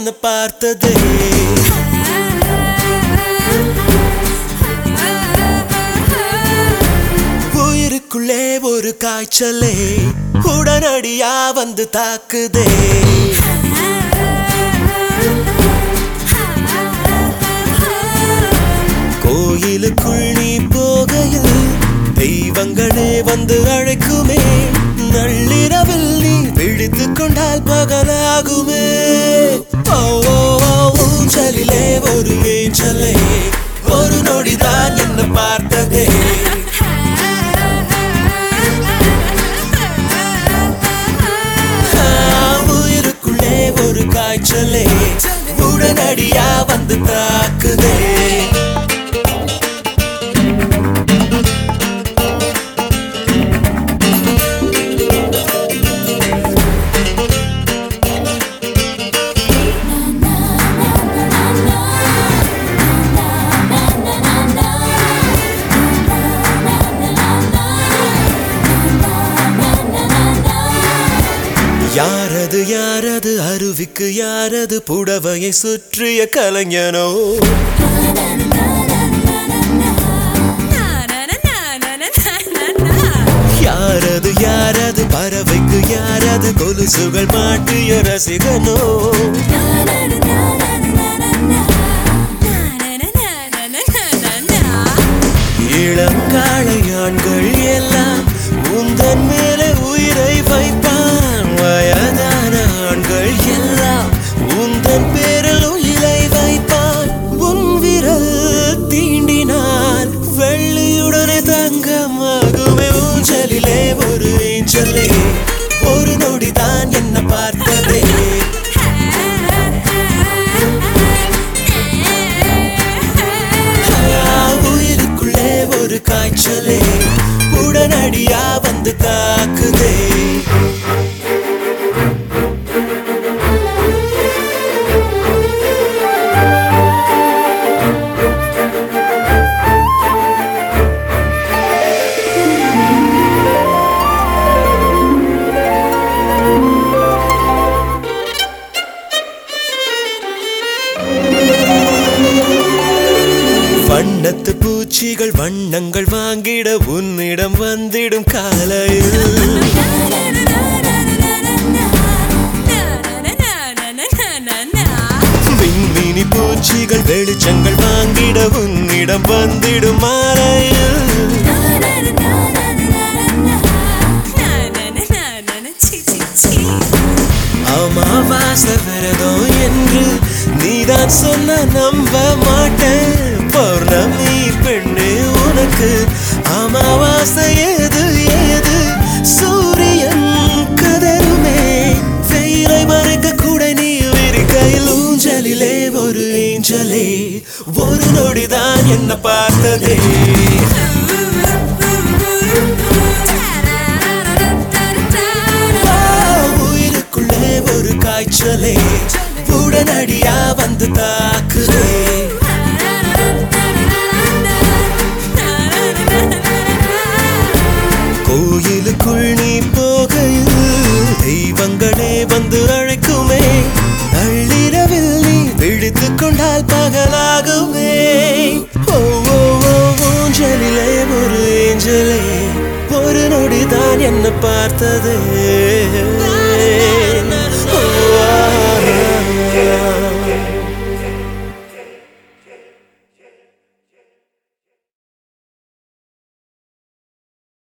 என்ன பார்த்ததே உயிருக்குள்ளே ஒரு காய்ச்சலே உடனடியா வந்து தாக்குதே கோயிலுக்குள் நீ போகையில் தெய்வங்களே வந்து அழைக்குமே நள்ளிரவில் நீ விழித்து கொண்டால் பகலாகுமே ஓ ஓ, ஓ, ஊஞ்சலிலே ஒரு ஏஞ்சலே ஒரு நொடிதான் என்ன பார்த்ததே ஆ, உயிருக்குள்ளே ஒரு காய்ச்சலே உடனடியா வந்து தாக்குதே யாரது யாரது அருவிக்கு யாரது புடவையை சுற்றிய கலைஞனோ யாரது யாரது பறவைக்கு யாரது கொலுசுகள் மாட்டிய ரசிகனோ இளங்காளை ஆண்கள் எல்லாம் உந்தன் மேலே உயிரை வைப்பான் வயதான ஆண்கள் எல்லாம் உந்தன் பேரில் உயிரை வைப்பான் உன் விரல் தீண்டினால் வெள்ளியுடனே தங்கமாகுமே ஊஞ்சலிலே ஒரு ஏஞ்சலே ஒரு நொடிதான் என்ன பார்த்ததே ஆ, உயிருக்குள்ளே ஒரு காய்ச்சலே உடனடியா வந்து தாக்குதே வண்ணத்து பூச்சிகள் வண்ணங்கள் வாங்கிட உன்னிடம் வந்திடும் காலையில் விண்மீனி பூச்சிகள் வெளிச்சங்கள் வாங்கிட உன்னிடம் வந்திடும் மாலையில் அமாவாசை விரதம் என்று நீதான் சொன்ன நம்ப மாட்டேன் பௌர்ணமி பெண்ணே உனக்கு அமாவாசை ஏது ஏது சூரியன் கதருமே வெயிலை மறைக்க கூட நீ விரிக்கையில் ஊஞ்சலிலே ஒரு ஏஞ்சலே ஒரு நொடிதான் என்ன பார்த்ததே உயிருக்குள்ளே ஒரு காய்ச்சலே உடனடியா வந்து தாக்குதே கோயிலுக்குள் நீ போகையில் தெய்வங்களே வந்து அழைக்குமே நள்ளிரவில் நீ விழித்து கொண்டால் பகலாகுமே ஓ ஓ ஓ ஊஞ்சலிலே ஒரு ஏஞ்சலே ஒரு நொடிதான் என்ன பார்த்ததே